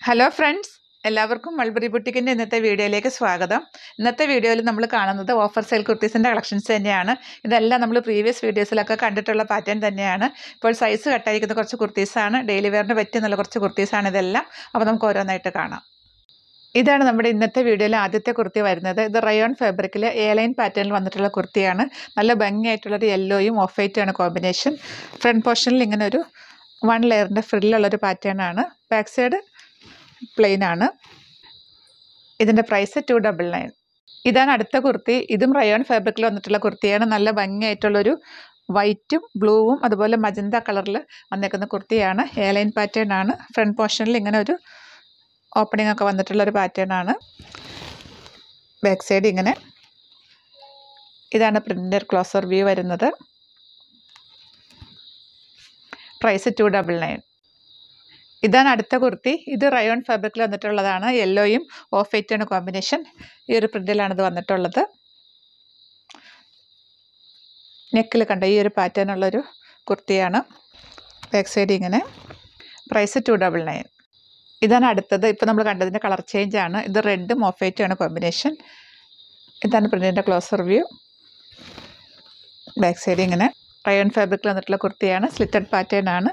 hello friends എല്ലാവർക്കും mulberry ബുട്ടിക്കിൻ്റെ ഇന്നത്തെ വീഡിയോയിലേക്ക് സ്വാഗതം ഇന്നത്തെ വീഡിയോയിൽ നമ്മൾ കാണുന്നത് ഓഫർ സെയിൽ കുർത്തീസിൻ്റെ കളക്ഷൻസ് തന്നെയാണ് ഇതെല്ലാം നമ്മൾ പ്രീവിയസ് വീഡിയോസിലൊക്കെ കണ്ടിട്ടുള്ള പാറ്റേൺ തന്നെയാണ് ഇപ്പോൾ സൈസ് കട്ടായിരിക്കുന്ന കുറച്ച് കുർത്തീസാണ് ഡെയിലി വെയറിന് പറ്റിയ നല്ല കുറച്ച് കുർത്തീസാണ് ഇതെല്ലാം അപ്പോൾ നമുക്ക് ഓരോന്നായിട്ട് കാണാം ഇതാണ് നമ്മുടെ ഇന്നത്തെ വീഡിയോയിലെ ആദ്യത്തെ കുർത്തി വരുന്നത് ഇത് റയോൺ ഫാബ്രിക്കിൽ എ ലൈൻ പാറ്റേണിൽ വന്നിട്ടുള്ള കുർത്തിയാണ് നല്ല ഭംഗിയായിട്ടുള്ളൊരു യെല്ലോയും ഓഫ് വൈറ്റുമാണ് കോമ്പിനേഷൻ ഫ്രണ്ട് പോർഷനിൽ ഇങ്ങനെ ഒരു വൺ ലെയറിൻ്റെ ഫ്രില്ലുള്ളൊരു പാറ്റേൺ ആണ് ബാക്ക് സൈഡ് പ്ലെയിൻ ആണ് ഇതിൻ്റെ പ്രൈസ് ടു ഡബിൾ നയൻ ഇതാണ് അടുത്ത കുർത്തി ഇതും റയോൺ ഫാബ്രിക്കിൽ വന്നിട്ടുള്ള കുർത്തിയാണ് നല്ല ഭംഗിയായിട്ടുള്ളൊരു വൈറ്റും ബ്ലൂവും അതുപോലെ മജന്ത കളറിൽ വന്നേക്കുന്ന കുർത്തിയാണ് എ ലൈൻ പാറ്റേൺ ആണ് ഫ്രണ്ട് പോർഷനിൽ ഇങ്ങനെ ഒരു ഓപ്പണിംഗ് ഒക്കെ വന്നിട്ടുള്ള ഒരു പാറ്റേൺ ആണ് ബാക്ക് സൈഡ് ഇങ്ങനെ ഇതാണ് പ്രിൻ്റർ ക്ലോസർ വ്യൂ വരുന്നത് പ്രൈസ് ടു ഡബിൾ നയൻ ഇതാണ് അടുത്ത കുർത്തി ഇത് റയോൺ ഫാബ്രിക്കിൽ വന്നിട്ടുള്ളതാണ് യെല്ലോയും ഓഫ് വൈറ്റാണ് കോമ്പിനേഷൻ ഈ ഒരു പ്രിൻറ്റിലാണ് ഇത് വന്നിട്ടുള്ളത് നെക്കിൽ കണ്ട ഈ ഒരു പാറ്റേൺ ഉള്ളൊരു കുർത്തിയാണ് ബാക്ക് സൈഡ് ഇങ്ങനെ പ്രൈസ് ടു ഡബിൾ നയൻ ഇതാണ് അടുത്തത് ഇപ്പോൾ നമ്മൾ കണ്ടതിൻ്റെ കളർ ചേഞ്ച് ആണ് ഇത് റെഡും ഓഫ് വൈറ്റുമാണ് കോമ്പിനേഷൻ ഇതാണ് പ്രിൻറ്റിൻ്റെ ക്ലോസർ വ്യൂ ബാക്ക് സൈഡ് ഇങ്ങനെ റയോൺ ഫാബ്രിക്കിൽ വന്നിട്ടുള്ള കുർത്തിയാണ് സ്ലിറ്റഡ് പാറ്റേൺ ആണ്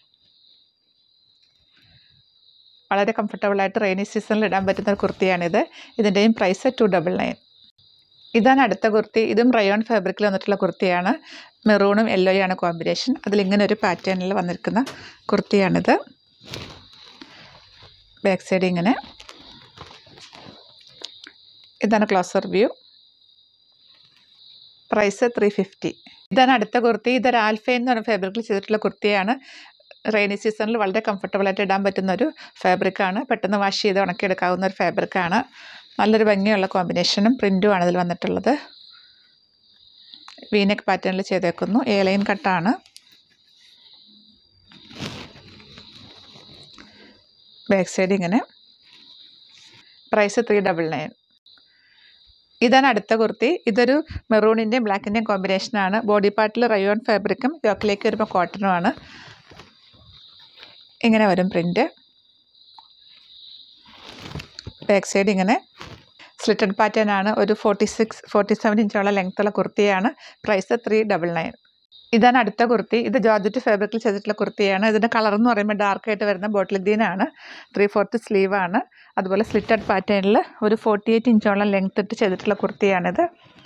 വളരെ കംഫർട്ടബിളായിട്ട് റെയിനി സീസണിൽ ഇടാൻ പറ്റുന്ന ഒരു കുർത്തിയാണിത് ഇതിൻ്റെയും പ്രൈസ് ടു ഡബിൾ നയൻ ഇതാണ് അടുത്ത കുർത്തി ഇതും റയോൺ ഫാബ്രിക്കിൽ വന്നിട്ടുള്ള കുർത്തിയാണ് മെറൂണും യെല്ലോയാണ് കോമ്പിനേഷൻ അതിലിങ്ങനെ ഒരു പാറ്റേണിൽ വന്നിരിക്കുന്ന കുർത്തിയാണിത് ബാക്ക് സൈഡ് ഇങ്ങനെ ഇതാണ് closer view price three fifty ഇതാണ് അടുത്ത കുർത്തി ഇതൊരു ആൽഫൈൻ എന്ന് പറഞ്ഞ ഫാബ്രിക്കിൽ ചെയ്തിട്ടുള്ള കുർത്തിയാണ് റെയിനി സീസണിൽ വളരെ കംഫർട്ടബിളായിട്ട് ഇടാൻ പറ്റുന്ന ഒരു ഫാബ്രിക്കാണ് പെട്ടെന്ന് വാഷ് ചെയ്ത് ഉണക്കിയെടുക്കാവുന്ന ഒരു ഫാബ്രിക്കാണ് നല്ലൊരു ഭംഗിയുള്ള കോമ്പിനേഷനും പ്രിൻറ്റുമാണ് ഇതിൽ വന്നിട്ടുള്ളത് വീനെക്ക് പാറ്റേണിൽ ചെയ്തേക്കുന്നു എ ലൈൻ കട്ടാണ് ബാക്ക് സൈഡ് ഇങ്ങനെ പ്രൈസ് ത്രീ ഡബിൾ നയൻ ഇതാണ് അടുത്ത കുർത്തി ഇതൊരു മെറൂണിൻ്റെയും ബ്ലാക്കിൻ്റെയും കോമ്പിനേഷനാണ് ബോഡി പാർട്ടിൽ റയോൺ ഫാബ്രിക്കും യോക്കിലേക്ക് വരുമ്പോൾ കോട്ടനുമാണ് ഇങ്ങനെ വരും പ്രിൻ്റ് ബാക്ക് സൈഡ് ഇങ്ങനെ സ്ലിറ്റഡ് പാറ്റേൺ ആണ് ഒരു ഫോർട്ടി സിക്സ് ഫോർട്ടി സെവൻ ഇഞ്ചോളം ലെങ്ത്തുള്ള കുർത്തിയാണ് പ്രൈസ് ത്രീ ഡബിൾ നയൻ ഇതാണ് അടുത്ത കുർത്തി ഇത് ജോർജറ്റ് ഫാബ്രിക്കിൽ ചെയ്തിട്ടുള്ള കുർത്തിയാണ് ഇതിൻ്റെ കളർ എന്ന് പറയുമ്പോൾ ഡാർക്കായിട്ട് വരുന്ന ബോട്ടിൽ ഗ്രീൻ ആണ് ത്രീ ഫോർത്ത് സ്ലീവ് ആണ് അതുപോലെ സ്ലിറ്റഡ് പാറ്റേണിൽ ഒരു ഫോർട്ടി എയ്റ്റ് ഇഞ്ചോളം ലെങ്ത് ഇട്ട് ചെയ്തിട്ടുള്ള കുർത്തിയാണിത്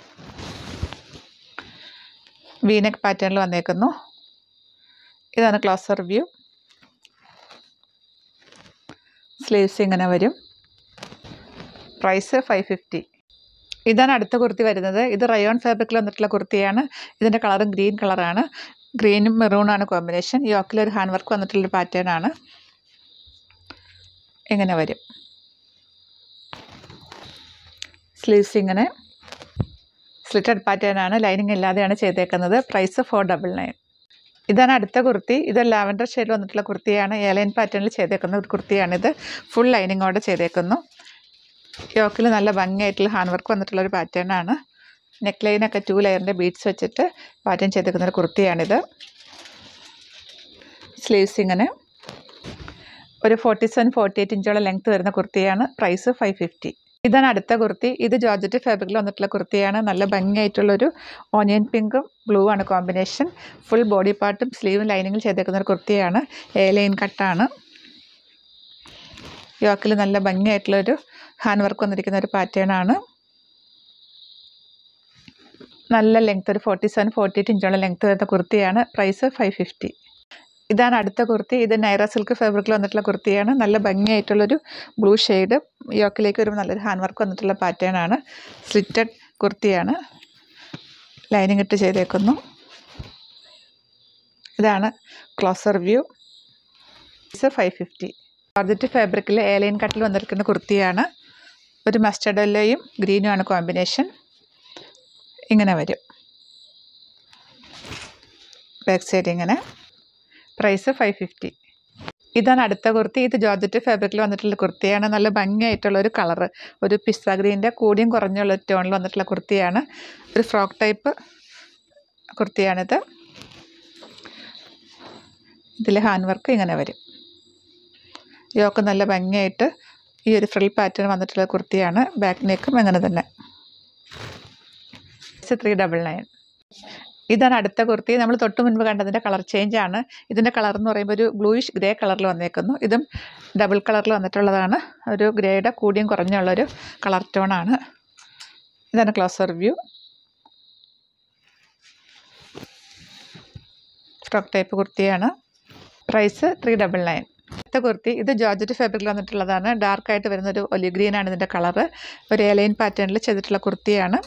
വീനെക്ക് പാറ്റേണിൽ വന്നേക്കുന്നു ഇതാണ് ക്ലോസർ വ്യൂ സ്ലീവ്സ് ഇങ്ങനെ വരും പ്രൈസ് ഫൈവ് ഫിഫ്റ്റി ഇതാണ് അടുത്ത കുർത്തി വരുന്നത് ഇത് റയോൺ ഫാബ്രിക്കിൽ വന്നിട്ടുള്ള കുർത്തിയാണ് ഇതിൻ്റെ കളറും ഗ്രീൻ കളറാണ് ഗ്രീനും മെറൂണാണ് കോമ്പിനേഷൻ യോക്കിലൊരു ഹാൻഡ് വർക്ക് വന്നിട്ടുള്ള പാറ്റേൺ ആണ് ഇങ്ങനെ വരും സ്ലീവ്സ് ഇങ്ങനെ സ്ലിറ്റഡ് പാറ്റേൺ ആണ് ലൈനിങ് ഇല്ലാതെയാണ് ചെയ്തേക്കുന്നത് പ്രൈസ് ഫോർ ഡബിൾ നയൻ ഇതാണ് അടുത്ത കുർത്തി ഇത് ലാവൻഡർ ഷെയ്ഡിൽ വന്നിട്ടുള്ള കുർത്തിയാണ് എയർലൈൻ പാറ്റേണിൽ ചെയ്തേക്കുന്ന ഒരു കുർത്തിയാണിത് ഫുൾ ലൈനിങ്ങോടെ ചെയ്തേക്കുന്നു യോക്കിൽ നല്ല ഭംഗിയായിട്ടുള്ള ഹാൻഡ് വർക്ക് വന്നിട്ടുള്ള ഒരു പാറ്റേൺ ആണ് നെക്ക് ലൈനൊക്കെ ടു ലെയറിൻ്റെ ബീഡ്സ് വെച്ചിട്ട് പാറ്റേൺ ചെയ്തേക്കുന്ന ഒരു കുർത്തിയാണിത് സ്ലീവ്സ് ഇങ്ങനെ ഒരു ഫോർട്ടി സെവൻ ഫോർട്ടി എയ്റ്റ് ഇഞ്ചോളം ലെങ്ത് വരുന്ന കുർത്തിയാണ് പ്രൈസ് ഫൈവ് ഫിഫ്റ്റി ഇതാണ് അടുത്ത കുർത്തി ഇത് ജോർജറ്റ് ഫാബ്രിക്കിൽ വന്നിട്ടുള്ള കുർത്തിയാണ് നല്ല ഭംഗിയായിട്ടുള്ളൊരു ഓനിയൻ പിങ്കും ബ്ലൂ ആണ് കോമ്പിനേഷൻ ഫുൾ ബോഡി പാർട്ടും സ്ലീവും ലൈനിങ്ങിൽ ചെയ്തേക്കുന്ന ഒരു കുർത്തിയാണ് എ ലൈൻ കട്ടാണ് യോക്കിൽ നല്ല ഭംഗിയായിട്ടുള്ളൊരു ഹാൻഡ് വർക്ക് വന്നിരിക്കുന്ന ഒരു പാറ്റേൺ ആണ് നല്ല ലെങ്ത് ഒരു ഫോർട്ടി സെവൻ ഫോർട്ടി എയ്റ്റ് ഇഞ്ചോളം ലെങ്ത് വരുന്ന കുർത്തിയാണ് പ്രൈസ് ഫൈവ് ഫിഫ്റ്റി ഇതാണ് അടുത്ത കുർത്തി ഇത് നൈറ സിൽക്ക് ഫാബ്രിക്കിൽ വന്നിട്ടുള്ള കുർത്തിയാണ് നല്ല ഭംഗിയായിട്ടുള്ളൊരു ബ്ലൂ ഷെയ്ഡ് യോക്കിലേക്ക് വരുമ്പോൾ നല്ലൊരു ഹാൻഡ് വർക്ക് വന്നിട്ടുള്ള പാറ്റേൺ ആണ് സ്ലിറ്റഡ് കുർത്തിയാണ് ലൈനിങ് ഇട്ട് ചെയ്തേക്കുന്നു ഇതാണ് closer view it's five fifty georgette ഫാബ്രിക്കിൽ ഏലൈൻ കട്ടിൽ വന്നിരിക്കുന്ന കുർത്തിയാണ് ഒരു മസ്റ്റർഡ് യെല്ലോയും ഗ്രീനും ആണ് കോമ്പിനേഷൻ ഇങ്ങനെ വരും ബാക്ക് സൈഡ് ഇങ്ങനെ പ്രൈസ് ഫൈവ് ഫിഫ്റ്റി ഇതാണ് അടുത്ത കുർത്തി ഇത് ജോർജറ്റ് ഫാബ്രിക്കിൽ വന്നിട്ടുള്ള കുർത്തിയാണ് നല്ല ഭംഗിയായിട്ടുള്ള ഒരു കളറ് ഒരു പിസ്സ ഗ്രീൻ്റെ കൂടിയും കുറഞ്ഞുള്ള ടോണിൽ വന്നിട്ടുള്ള കുർത്തിയാണ് ഒരു ഫ്രോക്ക് ടൈപ്പ് കുർത്തിയാണിത് ഇതിൽ ഹാൻഡ് വർക്ക് ഇങ്ങനെ വരും യോക്ക് നല്ല ഭംഗിയായിട്ട് ഈ ഒരു ഫ്രിൽ പാറ്റേൺ വന്നിട്ടുള്ള കുർത്തിയാണ് ബാക്ക് നെക്കും അങ്ങനെ തന്നെ ത്രീ ഡബിൾ നയൻ ഇതാണ് അടുത്ത കുർത്തി നമ്മൾ തൊട്ട് മുൻപ് കണ്ടതിൻ്റെ കളർ ചേഞ്ച് ആണ് ഇതിൻ്റെ കളർ എന്ന് പറയുമ്പോൾ ഒരു ബ്ലൂയിഷ് ഗ്രേ കളറിൽ വന്നേക്കുന്നു ഇതും ഡബിൾ കളറിൽ വന്നിട്ടുള്ളതാണ് ഒരു ഗ്രേയുടെ കൂടിയും കുറഞ്ഞുള്ളൊരു കളർ ടോണാണ് ഇതാണ് ക്ലോസർ വ്യൂ ഫ്രോക്ക് ടൈപ്പ് കുർത്തിയാണ് പ്രൈസ് ത്രീ ഡബിൾ നയൻ അടുത്ത കുർത്തി ഇത് ജോർജറ്റ് ഫാബ്രിക്കിൽ വന്നിട്ടുള്ളതാണ് ഡാർക്കായിട്ട് വരുന്ന ഒരു ഒലി ഗ്രീനാണ് ഇതിൻ്റെ കളറ് ഒരു എലൈൻ പാറ്റേണിൽ ചെയ്തിട്ടുള്ള കുർത്തിയാണ്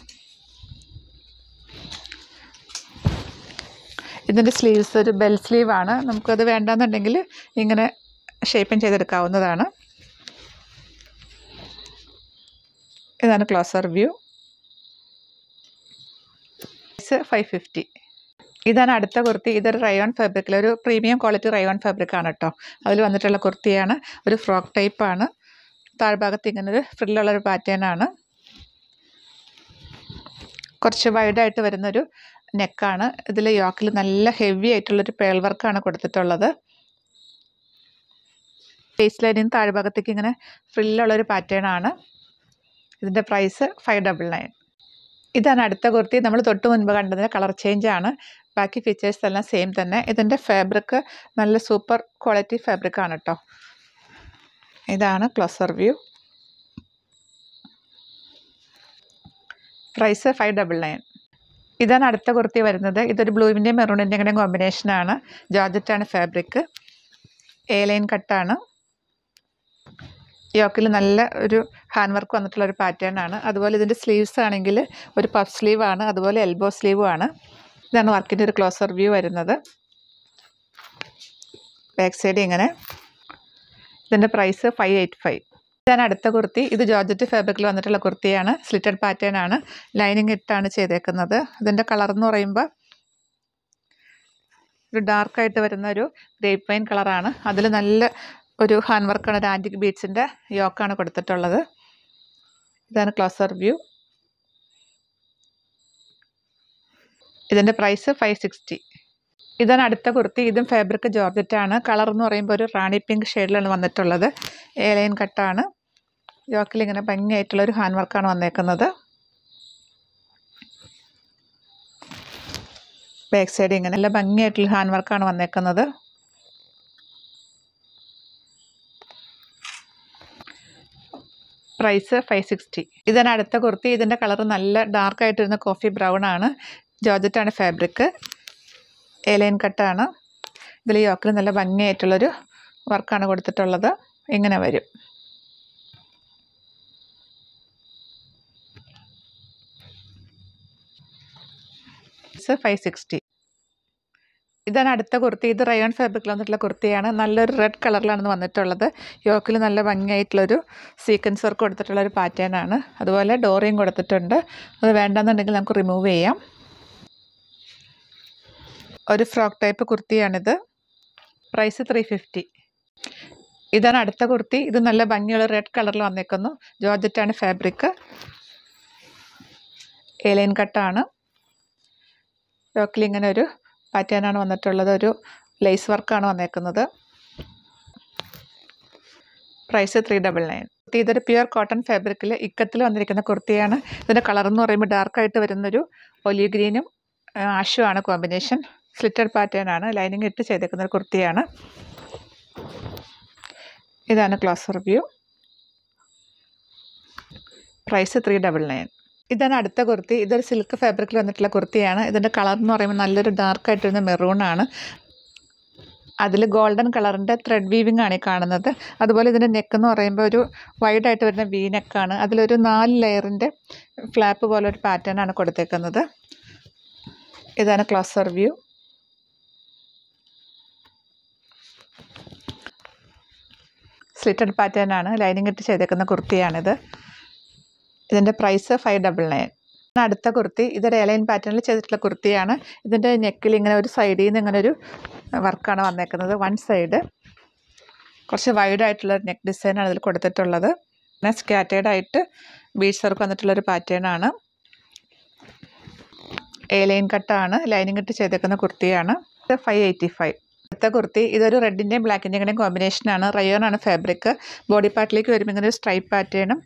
ഇതിൻ്റെ സ്ലീവ്സ് ഒരു ബെൽ സ്ലീവാണ് നമുക്കത് വേണ്ടാന്നുണ്ടെങ്കിൽ ഇങ്ങനെ ഷേപ്പൻ ചെയ്തെടുക്കാവുന്നതാണ് ഇതാണ് ക്ലോസർ വ്യൂ ഫൈവ് ഫിഫ്റ്റി ഇതാണ് അടുത്ത കുർത്തി ഇതൊരു റയോൺ ഫാബ്രിക്കിൽ ഒരു പ്രീമിയം ക്വാളിറ്റി റയോൺ ഫാബ്രിക് ആണ് കേട്ടോ അതിൽ വന്നിട്ടുള്ള കുർത്തിയാണ് ഒരു ഫ്രോക്ക് ടൈപ്പാണ് താഴ്ഭാഗത്ത് ഇങ്ങനെ ഒരു ഫ്രില്ലുള്ളൊരു പാറ്റേൺ ആണ് കുറച്ച് വൈഡായിട്ട് വരുന്നൊരു നെക്കാണ് ഇതിൽ യോക്കിൽ നല്ല ഹെവി ആയിട്ടുള്ളൊരു പേൾ വർക്കാണ് കൊടുത്തിട്ടുള്ളത് ഫേസ് ലൈനിന് താഴ്ഭാഗത്തേക്ക് ഇങ്ങനെ ഫ്രില്ലുള്ളൊരു പാറ്റേൺ ആണ് ഇതിൻ്റെ പ്രൈസ് ഫൈവ് ഡബിൾ നയൻ ഇതാണ് അടുത്ത കുർത്തി നമ്മൾ തൊട്ട് മുൻപ് കണ്ടതിന് കളർ ചേഞ്ച് ആണ് ബാക്കി ഫീച്ചേഴ്സ് എല്ലാം സെയിം തന്നെ ഇതിൻ്റെ ഫാബ്രിക് നല്ല സൂപ്പർ ക്വാളിറ്റി ഫാബ്രിക് ആണ് കേട്ടോ ഇതാണ് closer view price five double nine ഇതാണ് അടുത്ത കുർത്തി വരുന്നത് ഇതൊരു ബ്ലൂവിൻ്റെയും മെറൂണിൻ്റെയും കൂടെ കോമ്പിനേഷനാണ് ജോർജറ്റാണ് ഫാബ്രിക് എ ലൈൻ കട്ടാണ് യോക്കിൽ നല്ല ഒരു ഹാൻഡ് വർക്ക് വന്നിട്ടുള്ള ഒരു പാറ്റേൺ ആണ് അതുപോലെ ഇതിൻ്റെ സ്ലീവ്സ് ആണെങ്കിൽ ഒരു പഫ് സ്ലീവ് ആണ് അതുപോലെ എൽബോ സ്ലീവും ആണ് ഇതാണ് വർക്കിൻ്റെ ഒരു ക്ലോസർ വ്യൂ വരുന്നത് ബാക്ക് സൈഡ് ഇങ്ങനെ ഇതിൻ്റെ പ്രൈസ് ഫൈവ് എയ്റ്റ് ഫൈവ് ഇതാണ് അടുത്ത കുർത്തി ഇത് ജോർജറ്റ് ഫാബ്രിക്കിൽ വന്നിട്ടുള്ള കുർത്തിയാണ് സ്ലിറ്റഡ് പാറ്റേൺ ആണ് ലൈനിങ് ഇട്ടാണ് ചെയ്തേക്കുന്നത് ഇതിൻ്റെ കളർ എന്ന് പറയുമ്പോൾ ഒരു ഡാർക്കായിട്ട് വരുന്ന ഒരു ഗ്രേപ്പ് വൈൻ കളറാണ് അതിൽ നല്ല ഒരു ഹാൻഡ് വർക്കാണ് ഒരു ആൻറ്റിക് ബീഡ്സിൻ്റെ യോക്കാണ് കൊടുത്തിട്ടുള്ളത് ഇതാണ് ക്ലോസർ വ്യൂ ഇതിൻ്റെ പ്രൈസ് ഫൈവ് സിക്സ്റ്റി ഇതാണ് അടുത്ത കുർത്തി ഇതും ഫാബ്രിക് ജോർജറ്റാണ് കളർ എന്ന് പറയുമ്പോൾ ഒരു റാണി പിങ്ക് ഷെയ്ഡിലാണ് വന്നിട്ടുള്ളത് ഏലൈൻ കട്ടാണ് യോക്കിൽ ഇങ്ങനെ ഭംഗിയായിട്ടുള്ള ഒരു ഹാൻഡ് വർക്കാണ് വന്നേക്കുന്നത് ബാക്ക് സൈഡ് ഇങ്ങനെ നല്ല ഭംഗിയായിട്ടുള്ള ഹാൻഡ് വർക്കാണ് വന്നേക്കുന്നത് പ്രൈസ് ഫൈവ് സിക്സ്റ്റി ഇതാണ് അടുത്ത കുർത്തി ഇതിൻ്റെ കളർ നല്ല ഡാർക്കായിട്ട് വരുന്ന കോഫി ബ്രൗൺ ആണ് ജോർജറ്റാണ് ഫാബ്രിക് ഏലൈൻ കട്ടാണ് ഇതിൽ യോക്കിൽ നല്ല ഭംഗിയായിട്ടുള്ളൊരു വർക്കാണ് കൊടുത്തിട്ടുള്ളത് ഇങ്ങനെ വരും ഫൈവ് സിക്സ്റ്റി ഇതാണ് അടുത്ത കുർത്തി ഇത് റയോൺ ഫാബ്രിക്കിൽ വന്നിട്ടുള്ള കുർത്തിയാണ് നല്ലൊരു റെഡ് കളറിലാണ് ഇത് വന്നിട്ടുള്ളത് യോക്കിൽ നല്ല ഭംഗിയായിട്ടുള്ളൊരു സീക്വൻസ് വർക്ക് കൊടുത്തിട്ടുള്ള ഒരു പാറ്റേൺ ആണ് അതുപോലെ ഡോറിയും കൊടുത്തിട്ടുണ്ട് അത് വേണ്ടെന്നുണ്ടെങ്കിൽ നമുക്ക് റിമൂവ് ചെയ്യാം ഒരു ഫ്രോക്ക് ടൈപ്പ് കുർത്തിയാണിത് പ്രൈസ് ത്രീ ഫിഫ്റ്റി ഇതാണ് അടുത്ത കുർത്തി ഇത് നല്ല ഭംഗിയുള്ള റെഡ് കളറിൽ വന്നേക്കുന്നു ജോർജറ്റാണ് ഫാബ്രിക് ഏലൈൻ കട്ടാണ് യോക്കിൽ ഇങ്ങനെ ഒരു പാറ്റേൺ ആണ് വന്നിട്ടുള്ളത് ഒരു ലേസ് വർക്കാണ് വന്നേക്കുന്നത് പ്രൈസ് ത്രീ ഡബിൾ നയൻ ഇതൊരു പ്യുവർ കോട്ടൺ ഫാബ്രിക്കിൽ ഇക്കത്തിൽ വന്നിരിക്കുന്ന കുർത്തിയാണ് ഇതിൻ്റെ കളർ എന്ന് പറയുമ്പോൾ ഡാർക്കായിട്ട് വരുന്നൊരു ഒലി ഗ്രീനും ആഷും ആണ് കോമ്പിനേഷൻ സ്ലിറ്റഡ് പാറ്റേൺ ആണ് ലൈനിങ് ഇട്ട് ചെയ്തേക്കുന്ന ഒരു കുർത്തിയാണ് ഇതാണ് closer view price three double nine ഇതാണ് അടുത്ത കുർത്തി ഇതൊരു സിൽക്ക് ഫാബ്രിക്കിൽ വന്നിട്ടുള്ള കുർത്തിയാണ് ഇതിൻ്റെ കളർ എന്ന് പറയുമ്പോൾ നല്ലൊരു ഡാർക്കായിട്ട് വരുന്ന മെറൂൺ ആണ് അതിൽ ഗോൾഡൻ കളറിൻ്റെ ത്രെഡ് വീവിംഗ് ആണ് ഈ കാണുന്നത് അതുപോലെ ഇതിൻ്റെ നെക്ക് എന്ന് പറയുമ്പോൾ ഒരു വൈഡായിട്ട് വരുന്ന വി നെക്കാണ് അതിലൊരു നാല് ലെയറിൻ്റെ ഫ്ലാപ്പ് പോലെ ഒരു പാറ്റേൺ ആണ് കൊടുത്തേക്കുന്നത് ഇതാണ് ക്ലോസർ വ്യൂ സ്ലിറ്റഡ് പാറ്റേൺ ആണ് ലൈനിങ് ഇട്ട് ചെയ്തേക്കുന്ന കുർത്തിയാണിത് ഇതിൻ്റെ പ്രൈസ് ഫൈവ് ഡബിൾ നയൻ അടുത്ത കുർത്തി ഇതൊരു എലൈൻ പാറ്റേണിൽ ചെയ്തിട്ടുള്ള കുർത്തിയാണ് ഇതിൻ്റെ നെക്കിൽ ഇങ്ങനെ ഒരു സൈഡിൽ നിന്ന് ഇങ്ങനെ ഒരു വർക്കാണ് വന്നേക്കുന്നത് വൺ സൈഡ് കുറച്ച് വൈഡായിട്ടുള്ള നെക്ക് ഡിസൈനാണ് ഇതിൽ കൊടുത്തിട്ടുള്ളത് പിന്നെ സ്കാറ്റേഡ് ആയിട്ട് ബീച്ച് വർക്ക് വന്നിട്ടുള്ളൊരു പാറ്റേൺ ആണ് എ ലൈൻ കട്ടാണ് ലൈനിങ് ഇട്ട് ചെയ്തേക്കുന്ന കുർത്തിയാണ് ഫൈവ് എയ്റ്റി ഫൈവ് അടുത്ത കുർത്തി ഇതൊരു റെഡിൻ്റെയും ബ്ലാക്കിൻ്റെയും കൂടെയും കോമ്പിനേഷനാണ് റയോൺ ആണ് ഫാബ്രിക് ബോഡി പാർട്ടിലേക്ക് വരുമ്പോൾ ഇങ്ങനെ ഒരു സ്ട്രൈപ്പ് പാറ്റേണും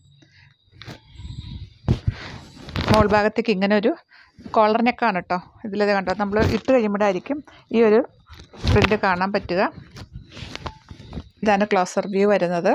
മോൾ ഭാഗത്തേക്ക് ഇങ്ങനെ ഒരു കോളർ നെക്കാണ് കേട്ടോ ഇതിലത് കണ്ടോ നമ്മൾ ഇട്ട് കഴിയുമ്പോഴായിരിക്കും ഈ ഒരു പ്രിൻ്റ് കാണാൻ പറ്റുക ഇതാണ് ക്ലോസർ വ്യൂ വരുന്നത്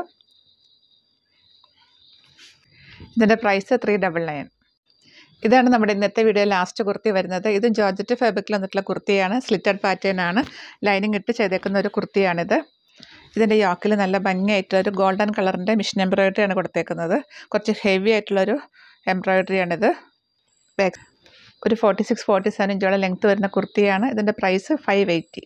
ഇതിൻ്റെ പ്രൈസ് ത്രീ ഡബിൾ നയൻ ഇതാണ് നമ്മുടെ ഇന്നത്തെ വീഡിയോ ലാസ്റ്റ് കുർത്തി വരുന്നത് ഇതും ജോർജറ്റ് ഫാബ്രിക്കിൽ വന്നിട്ടുള്ള കുർത്തിയാണ് സ്ലിറ്റഡ് പാറ്റേൺ ആണ് ലൈനിങ് ഇട്ട് ചെയ്തേക്കുന്ന ഒരു കുർത്തിയാണിത് ഇതിൻ്റെ യോക്കിൽ നല്ല ഭംഗിയായിട്ടുള്ള ഒരു ഗോൾഡൻ കളറിൻ്റെ മിഷൻ എംബ്രോയിഡറി ആണ് കൊടുത്തേക്കുന്നത് കുറച്ച് ഹെവി ആയിട്ടുള്ളൊരു എംബ്രോയിഡറി ആണിത് ബാക്ക് ഒരു ഫോർട്ടി സിക്സ് ഫോർട്ടി സെവൻ ഇഞ്ചോളം ലെങ്ത്ത് വരുന്ന കുർത്തിയാണ് ഇതിൻ്റെ price five eighty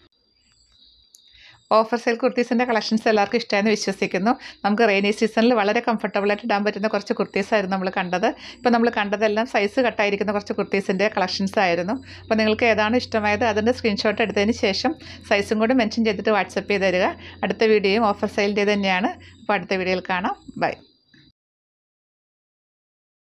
offer sale കുർത്തീസിൻ്റെ കളക്ഷൻസ് എല്ലാവർക്കും ഇഷ്ടമായെന്ന് വിശ്വസിക്കുന്നു നമുക്ക് റെയിനി സീസണിൽ വളരെ കംഫർട്ടബിളായിട്ട് ഇടാൻ പറ്റുന്ന കുറച്ച് കുർത്തീസായിരുന്നു നമ്മൾ കണ്ടത് ഇപ്പോൾ നമ്മൾ കണ്ടതെല്ലാം സൈസ് കട്ടായിരിക്കുന്ന കുറച്ച് കുർത്തീസിൻ്റെ കളക്ഷൻസ് ആയിരുന്നു അപ്പോൾ നിങ്ങൾക്ക് ഏതാണ് ഇഷ്ടമായത് അതിൻ്റെ സ്ക്രീൻഷോട്ട് എടുത്തതിന് ശേഷം സൈസും കൂടി മെൻഷൻ ചെയ്തിട്ട് വാട്സപ്പ് ചെയ്ത് തരിക അടുത്ത വീഡിയോയും ഓഫർ സെയിലിൻ്റെ തന്നെയാണ് അപ്പോൾ അടുത്ത വീഡിയോയിൽ കാണാം ബൈ